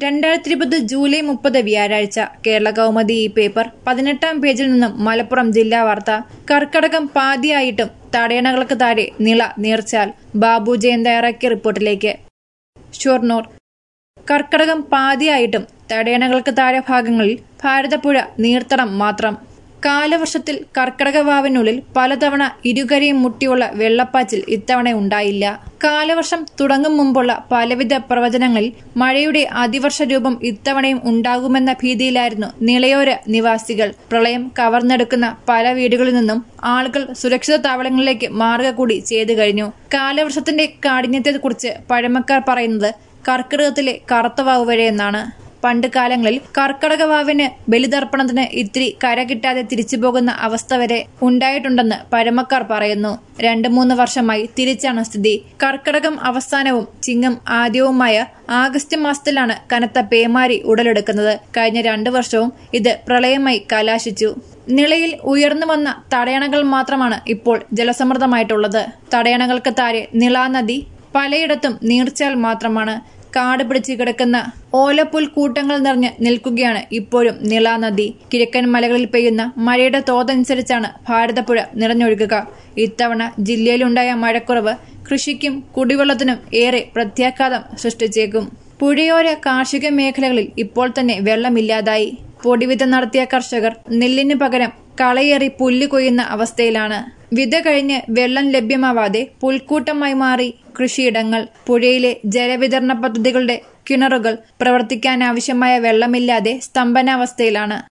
രണ്ടായിരത്തി ഇരുപത് ജൂലൈ മുപ്പത് വ്യാഴാഴ്ച കേരള കൗമുദി ഈ പേപ്പർ പതിനെട്ടാം പേജിൽ നിന്നും മലപ്പുറം ജില്ലാ വാർത്ത കർക്കടകം പാതിയായിട്ടും തടയണകൾക്ക് താഴെ നിള നീർച്ചാൽ ബാബു ജയൻ തയ്യാറാക്കിയ റിപ്പോർട്ടിലേക്ക് ഷൊർണൂർ കർക്കടകം പാതിയായിട്ടും തടയണകൾക്ക് താഴെ ഭാഗങ്ങളിൽ ഭാരതപ്പുഴ നീർത്തടം മാത്രം കാലവർഷത്തിൽ കർക്കടക വാവിനുള്ളിൽ പലതവണ ഇരുകരയും മുട്ടിയുള്ള വെള്ളപ്പാച്ചിൽ ഇത്തവണ ഉണ്ടായില്ല കാലവർഷം തുടങ്ങും മുമ്പുള്ള പലവിധ പ്രവചനങ്ങളിൽ മഴയുടെ അതിവർഷ രൂപം ഇത്തവണയും ഉണ്ടാകുമെന്ന ഭീതിയിലായിരുന്നു നിളയോര നിവാസികൾ പ്രളയം കവർന്നെടുക്കുന്ന പല വീടുകളിൽ നിന്നും ആളുകൾ സുരക്ഷിത താവളങ്ങളിലേക്ക് മാറുക കൂടി ചെയ്തു കഴിഞ്ഞു കാലവർഷത്തിന്റെ കാഠിന്യത്തെക്കുറിച്ച് പഴമക്കാർ പറയുന്നത് കർക്കിടകത്തിലെ കറുത്തവാവ് വരെ എന്നാണ് പണ്ട് കാലങ്ങളിൽ കർക്കടക വാവിന് ബലിതർപ്പണത്തിന് ഇത്തിരി കര കിട്ടാതെ തിരിച്ചു പോകുന്ന അവസ്ഥ വരെ ഉണ്ടായിട്ടുണ്ടെന്ന് പഴമക്കാർ പറയുന്നു രണ്ടു മൂന്ന് വർഷമായി തിരിച്ചാണ് സ്ഥിതി കർക്കടകം അവസാനവും ചിങ്ങം ആദ്യവുമായ ആഗസ്റ്റ് മാസത്തിലാണ് കനത്ത പേമാരി ഉടലെടുക്കുന്നത് കഴിഞ്ഞ രണ്ടു വർഷവും ഇത് പ്രളയമായി കലാശിച്ചു നിളയിൽ ഉയർന്നു വന്ന തടയണകൾ മാത്രമാണ് ഇപ്പോൾ ജലസമൃദ്ധമായിട്ടുള്ളത് തടയണകൾക്ക് താഴെ നിളാനദി പലയിടത്തും നീർച്ചാൽ മാത്രമാണ് കാട് പിടിച്ച് കിടക്കുന്ന ഓലപ്പുൽ കൂട്ടങ്ങൾ നിറഞ്ഞ് നിൽക്കുകയാണ് ഇപ്പോഴും നിളാനദി കിഴക്കൻ മലകളിൽ പെയ്യുന്ന മഴയുടെ തോതനുസരിച്ചാണ് ഭാരതപ്പുഴ നിറഞ്ഞൊഴുകുക ഇത്തവണ ജില്ലയിലുണ്ടായ മഴക്കുറവ് കൃഷിക്കും കുടിവെള്ളത്തിനും ഏറെ പ്രത്യാഘാതം സൃഷ്ടിച്ചേക്കും പുഴയോര കാർഷിക മേഖലകളിൽ ഇപ്പോൾ തന്നെ വെള്ളമില്ലാതായി പൊടിവിത നടത്തിയ കർഷകർ നെല്ലിന് പകരം കളയേറി പുല്ല് കൊയ്യുന്ന അവസ്ഥയിലാണ് വിത കഴിഞ്ഞ് വെള്ളം ലഭ്യമാവാതെ പുൽക്കൂട്ടമായി മാറി കൃഷിയിടങ്ങൾ പുഴയിലെ ജലവിതരണ പദ്ധതികളുടെ കിണറുകൾ പ്രവർത്തിക്കാനാവശ്യമായ വെള്ളമില്ലാതെ സ്തംഭനാവസ്ഥയിലാണ്